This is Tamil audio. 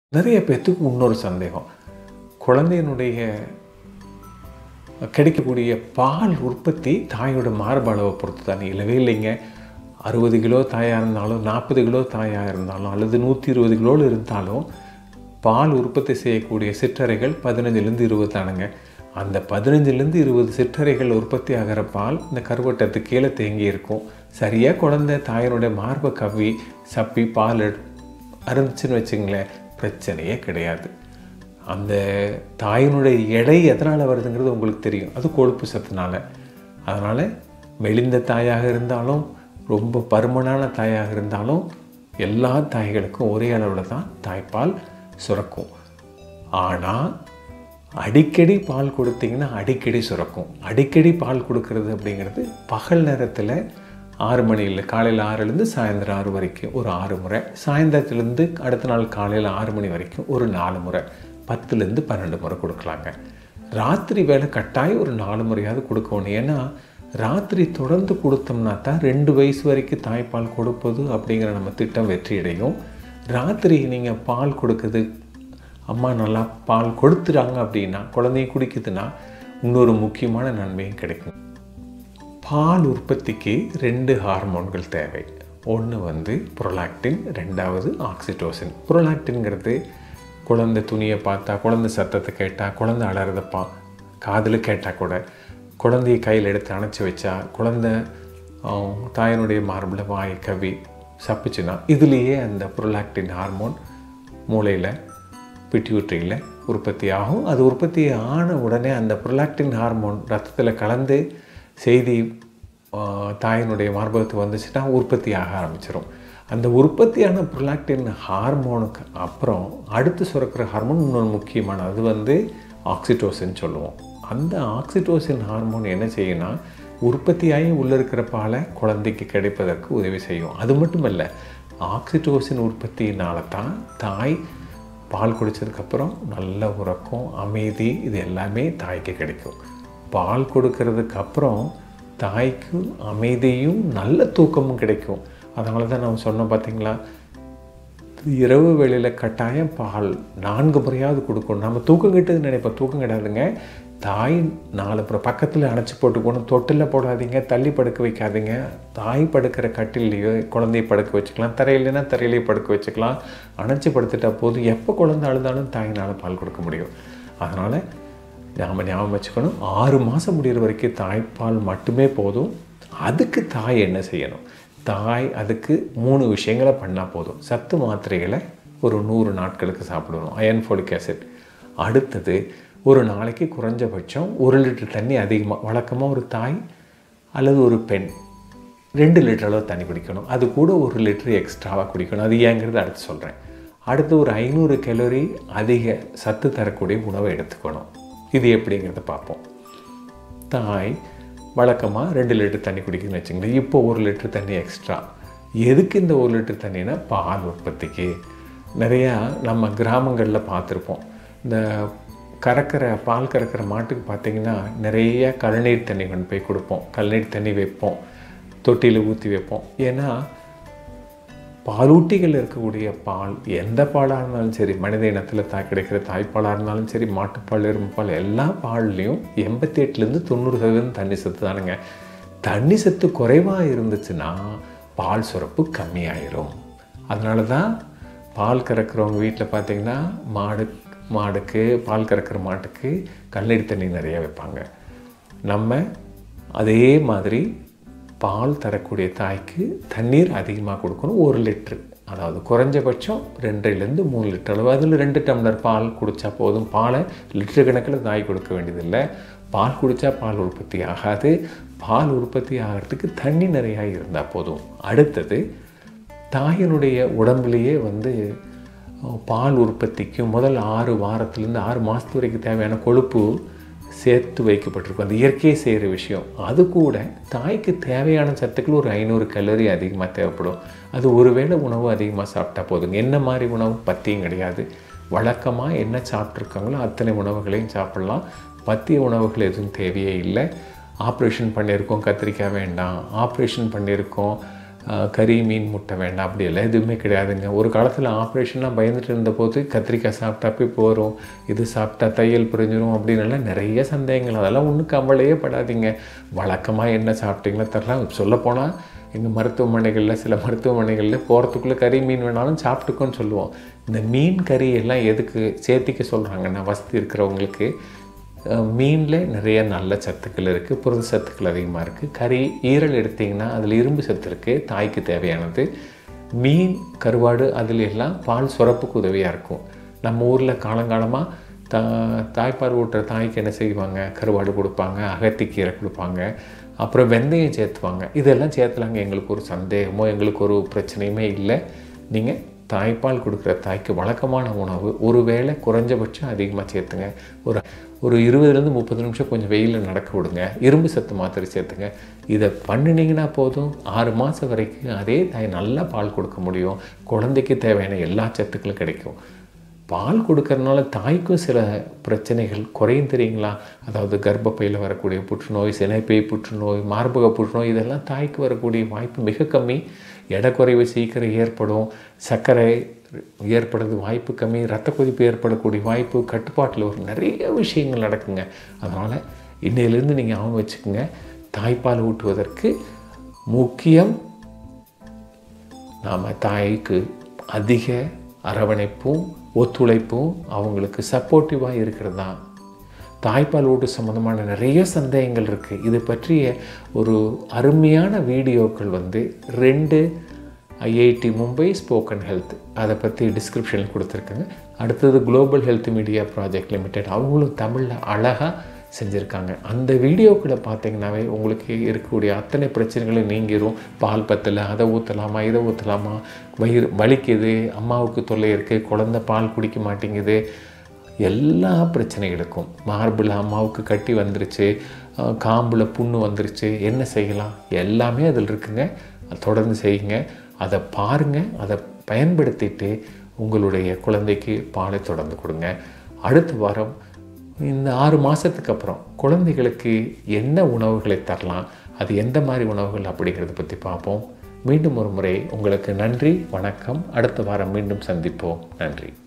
நிறைய பேர்த்துக்கு இன்னொரு சந்தேகம் குழந்தையினுடைய கிடைக்கக்கூடிய பால் உற்பத்தி தாயோட மார்பளவை பொறுத்து தான் இல்லவே இல்லைங்க அறுபது கிலோ தாயாக இருந்தாலும் நாற்பது கிலோ தாயாக இருந்தாலும் அல்லது நூற்றி இருபது கிலோவில் இருந்தாலும் பால் உற்பத்தி செய்யக்கூடிய சிற்றறைகள் பதினஞ்சுலேருந்து இருபது தானுங்க அந்த பதினஞ்சுலேருந்து இருபது சிற்றறைகள் உற்பத்தி ஆகிற பால் இந்த கருவட்டத்துக்கு கீழே தேங்கி இருக்கும் சரியாக குழந்தை தாயினுடைய மார்பை கவ்வி சப்பி பால் எடு அருந்துச்சுன்னு வச்சுங்களேன் பிரச்சனையே கிடையாது அந்த தாயினுடைய எடை எதனால் வருதுங்கிறது உங்களுக்கு தெரியும் அது கொழுப்பு சத்துனால அதனால் மெலிந்த தாயாக இருந்தாலும் ரொம்ப பருமனான தாயாக இருந்தாலும் எல்லா தாய்களுக்கும் ஒரே அளவில் தான் தாய்ப்பால் சுரக்கும் ஆனால் அடிக்கடி பால் கொடுத்தீங்கன்னா அடிக்கடி சுரக்கும் அடிக்கடி பால் கொடுக்கறது அப்படிங்கிறது பகல் நேரத்தில் ஆறு மணியில் காலையில் ஆறுலேருந்து சாயந்தரம் ஆறு வரைக்கும் ஒரு ஆறு முறை சாயந்தரத்துலேருந்து அடுத்த நாள் காலையில் ஆறு மணி வரைக்கும் ஒரு நாலு முறை பத்துலேருந்து பன்னெண்டு முறை கொடுக்கலாங்க ராத்திரி வேலை கட்டாயம் ஒரு நாலு முறையாவது கொடுக்கணும் ஏன்னா ராத்திரி தொடர்ந்து கொடுத்தோம்னா தான் ரெண்டு வயசு வரைக்கும் தாய்ப்பால் கொடுப்பது அப்படிங்கிற நம்ம திட்டம் வெற்றியடையும் ராத்திரி நீங்கள் பால் கொடுக்குது அம்மா நல்லா பால் கொடுத்துறாங்க அப்படின்னா குழந்தைய குடிக்குதுன்னா இன்னொரு முக்கியமான நன்மையும் கிடைக்கும் பால் உற்பத்திக்கு ரெண்டு ஹார்மோன்கள் தேவை ஒன்று வந்து புரோலாக்டின் ரெண்டாவது ஆக்சிடோசின் புரோலாக்டின்ங்கிறது குழந்தை துணியை பார்த்தா குழந்தை சத்தத்தை கேட்டால் குழந்தை அலறதை பா காதில் கேட்டால் கூட குழந்தைய கையில் எடுத்து அணைச்சி வச்சா குழந்தை தாயனுடைய மார்பில் வாய் கவி சப்புச்சுன்னா இதுலேயே அந்த புரோலாக்டின் ஹார்மோன் மூளையில் பிட்யூட்ரியில் உற்பத்தி ஆகும் அது உற்பத்தி ஆன உடனே அந்த புரோலாக்டின் ஹார்மோன் ரத்தத்தில் கலந்து செய்தி தாயினுடைய மார்பகத்துக்கு வந்துச்சுன்னா உற்பத்தி ஆக ஆரம்பிச்சிடும் அந்த உற்பத்தியான புரோலாக்டின் ஹார்மோனுக்கு அப்புறம் அடுத்து சுரக்கிற ஹார்மோன் இன்னொன்று முக்கியமான அது வந்து ஆக்சிடோசின் சொல்லுவோம் அந்த ஆக்சிடோசின் ஹார்மோன் என்ன செய்யும்னா உற்பத்தியாகி உள்ளே இருக்கிற பாலை குழந்தைக்கு கிடைப்பதற்கு உதவி செய்யும் அது மட்டும் இல்லை ஆக்சிடோசின் உற்பத்தியினால தான் தாய் பால் குடித்ததுக்கப்புறம் நல்ல உறக்கம் அமைதி இது எல்லாமே தாய்க்கு கிடைக்கும் பால் கொடுக்கறதுக்கு அப்புறம் தாய்க்கு அமைதியும் நல்ல தூக்கமும் கிடைக்கும் அதனால தான் நம்ம சொன்னோம் பார்த்தீங்களா இரவு வேளையில் கட்டாயம் பால் நான்கு முறையாவது கொடுக்கணும் நம்ம தூக்கம் கெட்டது நினைப்போம் தூக்கம் கிடையாதுங்க தாய் நாலு புறம் பக்கத்தில் அணைச்சி போட்டுக்கணும் தொட்டில் போடாதீங்க தள்ளி படுக்க வைக்காதீங்க தாய் படுக்கிற கட்டிலையோ குழந்தைய படுக்க வச்சுக்கலாம் தரையிலனா தரையிலேயே படுக்க வச்சுக்கலாம் அணைச்சி படுத்துட்டா போதும் எப்போ குழந்தை அழுதாலும் தாயினால் பால் கொடுக்க முடியும் அதனால் நாம் ஞாபகம் வச்சுக்கணும் ஆறு மாதம் முடிகிற வரைக்கும் தாய்ப்பால் மட்டுமே போதும் அதுக்கு தாய் என்ன செய்யணும் தாய் அதுக்கு மூணு விஷயங்களை பண்ணால் போதும் சத்து மாத்திரைகளை ஒரு நூறு நாட்களுக்கு சாப்பிடணும் அயன் ஃபோலிக் ஆசிட் அடுத்தது ஒரு நாளைக்கு குறைஞ்சபட்சம் ஒரு லிட்டர் தண்ணி அதிகமாக வழக்கமாக ஒரு தாய் அல்லது ஒரு பெண் ரெண்டு லிட்டர் அளவு தண்ணி குடிக்கணும் அது கூட ஒரு லிட்டர் எக்ஸ்ட்ராவாக குடிக்கணும் அது ஏங்கிறது அடுத்து சொல்கிறேன் அடுத்து ஒரு ஐநூறு கலோரி அதிக சத்து தரக்கூடிய உணவை எடுத்துக்கணும் இது எப்படிங்கிறத பார்ப்போம் தாய் வழக்கமாக ரெண்டு லிட்டர் தண்ணி குடிக்குதுன்னு வச்சுங்களேன் இப்போ ஒரு லிட்டர் தண்ணி எக்ஸ்ட்ரா எதுக்கு இந்த ஒரு லிட்டர் தண்ணினா பால் உற்பத்திக்கு நிறையா நம்ம கிராமங்களில் பார்த்துருப்போம் இந்த கறக்கிற பால் கறக்கிற மாட்டுக்கு பார்த்திங்கன்னா நிறைய கழுநீர் தண்ணி கொண்டு போய் கொடுப்போம் கழுநீர் தண்ணி வைப்போம் தொட்டியில் ஊற்றி வைப்போம் ஏன்னா பாலூட்டிகள் இருக்கக்கூடிய பால் எந்த பாலாக இருந்தாலும் சரி மனித இனத்தில் தா கிடைக்கிற தாய்ப்பாலாக இருந்தாலும் சரி மாட்டுப்பால் எறும்புப்பால் எல்லா பால்லையும் எண்பத்தி எட்டுலேருந்து தொண்ணூறு சதவீதம் தண்ணி சத்து தானுங்க தண்ணி சத்து குறைவாக இருந்துச்சுன்னா பால் சுரப்பு கம்மியாயிரும் அதனால தான் பால் கறக்கிறவங்க வீட்டில் பார்த்திங்கன்னா மாடு மாடுக்கு பால் கறக்கிற மாட்டுக்கு கல்லடி தண்ணி நிறைய வைப்பாங்க நம்ம அதே மாதிரி பால் தரக்கூடிய தாய்க்கு தண்ணீர் அதிகமாக கொடுக்கணும் ஒரு லிட்ரு அதாவது குறைஞ்சபட்சம் ரெண்டுலேருந்து மூணு லிட்டர் அளவு அதில் ரெண்டு டம்ளர் பால் குடித்தா போதும் பாலை லிட்டர் கணக்கில் தாய் கொடுக்க வேண்டியதில்லை பால் குடித்தா பால் உற்பத்தி ஆகாது பால் உற்பத்தி ஆகிறதுக்கு தண்ணி நிறையா இருந்தால் போதும் அடுத்தது தாயினுடைய உடம்புலேயே வந்து பால் உற்பத்திக்கு முதல் ஆறு வாரத்துலேருந்து ஆறு மாதத்து வரைக்கும் தேவையான கொழுப்பு சேர்த்து வைக்கப்பட்டிருக்கும் அது இயற்கையை செய்கிற விஷயம் அது கூட தாய்க்கு தேவையான சத்துக்கள் ஒரு ஐநூறு கலோரி அதிகமாக தேவைப்படும் அது ஒருவேளை உணவு அதிகமாக சாப்பிட்டா போதுங்க என்ன மாதிரி உணவு பற்றியும் கிடையாது வழக்கமாக என்ன சாப்பிட்ருக்காங்களோ அத்தனை உணவுகளையும் சாப்பிட்லாம் பத்திய உணவுகள் எதுவும் தேவையே இல்லை ஆப்ரேஷன் பண்ணியிருக்கோம் கத்திரிக்காய் வேண்டாம் ஆப்ரேஷன் பண்ணியிருக்கோம் ஆஹ், கறி மீன் முட்டை வேண்டாம் அப்படியெல்லாம் எதுவுமே கிடையாதுங்க ஒரு காலத்தில் ஆப்ரேஷன்லாம் பயந்துட்டு இருந்தபோது கத்திரிக்காய் சாப்பிட்டா பிப்பு வரும் இது சாப்பிட்டா தையல் புரிஞ்சிரும் அப்படின்னு எல்லாம் நிறைய சந்தேகங்கள் அதெல்லாம் ஒன்றும் கவலையே படாதீங்க வழக்கமாக என்ன சாப்பிட்டீங்களோ தரலாம் சொல்லப்போனால் எங்கள் மருத்துவமனைகளில் சில மருத்துவமனைகளில் போகிறதுக்குள்ளே கறி மீன் வேணாலும் சாப்பிட்டுக்கோன்னு சொல்லுவோம் இந்த மீன் கறி எல்லாம் எதுக்கு சேர்த்திக்க சொல்கிறாங்கன்னா வசதி இருக்கிறவங்களுக்கு மீனில் நிறைய நல்ல சத்துக்கள் இருக்குது புரத சத்துக்கள் அதிகமாக இருக்குது கறி ஈரல் எடுத்திங்கன்னா அதில் இரும்பு சத்து இருக்குது தாய்க்கு தேவையானது மீன் கருவாடு அதில் எல்லாம் பால் சுரப்புக்கு உதவியாக இருக்கும் நம்ம ஊரில் காலங்காலமாக தா தாய்ப்பால் ஊட்டுற தாய்க்கு என்ன செய்வாங்க கருவாடு கொடுப்பாங்க அகத்திக்கீரை கொடுப்பாங்க அப்புறம் வெந்தயம் சேர்த்துவாங்க இதெல்லாம் சேர்த்துலாங்க எங்களுக்கு ஒரு சந்தேகமோ எங்களுக்கு ஒரு பிரச்சனையுமே இல்லை நீங்கள் தாய்ப்பால் கொடுக்குற தாய்க்கு வழக்கமான உணவு ஒரு வேளை குறைஞ்சபட்சம் அதிகமாக சேர்த்துங்க ஒரு ஒரு இருபதுலேருந்து முப்பது நிமிஷம் கொஞ்சம் வெயிலில் நடக்க விடுங்க இரும்பு சத்து மாத்திரை சேர்த்துங்க இதை பண்ணினீங்கன்னா போதும் ஆறு மாதம் வரைக்கும் அதே தாய் நல்லா பால் கொடுக்க முடியும் குழந்தைக்கு தேவையான எல்லா சத்துக்களும் கிடைக்கும் பால் கொடுக்கறதுனால தாய்க்கும் சில பிரச்சனைகள் குறையும் தெரியுங்களா அதாவது கர்ப்பப்பையில் வரக்கூடிய புற்றுநோய் சினைப்பை புற்றுநோய் மார்பக புற்றுநோய் இதெல்லாம் தாய்க்கு வரக்கூடிய வாய்ப்பு மிக கம்மி எடை குறைவு சீக்கிரம் ஏற்படும் சர்க்கரை ஏற்படுறது வாய்ப்பு கம்மி ரத்த கொதிப்பு ஏற்படக்கூடிய வாய்ப்பு கட்டுப்பாட்டில் ஒரு நிறைய விஷயங்கள் நடக்குங்க அதனால் இன்னையிலேருந்து நீங்கள் அவங்க வச்சுக்கோங்க தாய்ப்பால் ஊட்டுவதற்கு முக்கியம் நாம் தாய்க்கு அதிக அரவணைப்பும் ஒத்துழைப்பும் அவங்களுக்கு சப்போர்ட்டிவாக இருக்கிறது தான் தாய்ப்பால் ஊட்டு சம்மந்தமான நிறைய சந்தேகங்கள் இருக்குது இது பற்றிய ஒரு அருமையான வீடியோக்கள் வந்து ரெண்டு ஐஐடி மும்பை ஸ்போக்கன் ஹெல்த் அதை பற்றி டிஸ்கிரிப்ஷனில் கொடுத்துருக்காங்க அடுத்தது global health media project limited அவங்களும் தமிழில் அழகாக செஞ்சுருக்காங்க அந்த வீடியோக்களை பார்த்தீங்கன்னாவே உங்களுக்கு இருக்கக்கூடிய அத்தனை பிரச்சனைகளும் நீங்கிரும் பால் பத்தலை அதை ஊற்றலாமா இதை ஊற்றலாமா வயிறு வலிக்குது அம்மாவுக்கு தொல்லை இருக்குது குழந்தை பால் குடிக்க மாட்டேங்குது எல்லா பிரச்சனைகளுக்கும் மார்பிள் அம்மாவுக்கு கட்டி வந்துருச்சு அஹ் காம்பில் புண்ணு வந்துருச்சு என்ன செய்யலாம் எல்லாமே அதில் இருக்குங்க அதை தொடர்ந்து செய்யுங்க அதை பாருங்கள் அதை பயன்படுத்திட்டு உங்களுடைய குழந்தைக்கு பாலை தொடர்ந்து கொடுங்க அடுத்த வாரம் இந்த ஆறு மாதத்துக்கு அப்புறம் குழந்தைகளுக்கு என்ன உணவுகளை தரலாம் அது எந்த மாதிரி உணவுகள் அப்படிங்கிறத பற்றி பார்ப்போம் மீண்டும் ஒரு முறை உங்களுக்கு நன்றி வணக்கம் அடுத்த வாரம் மீண்டும் சந்திப்போம் நன்றி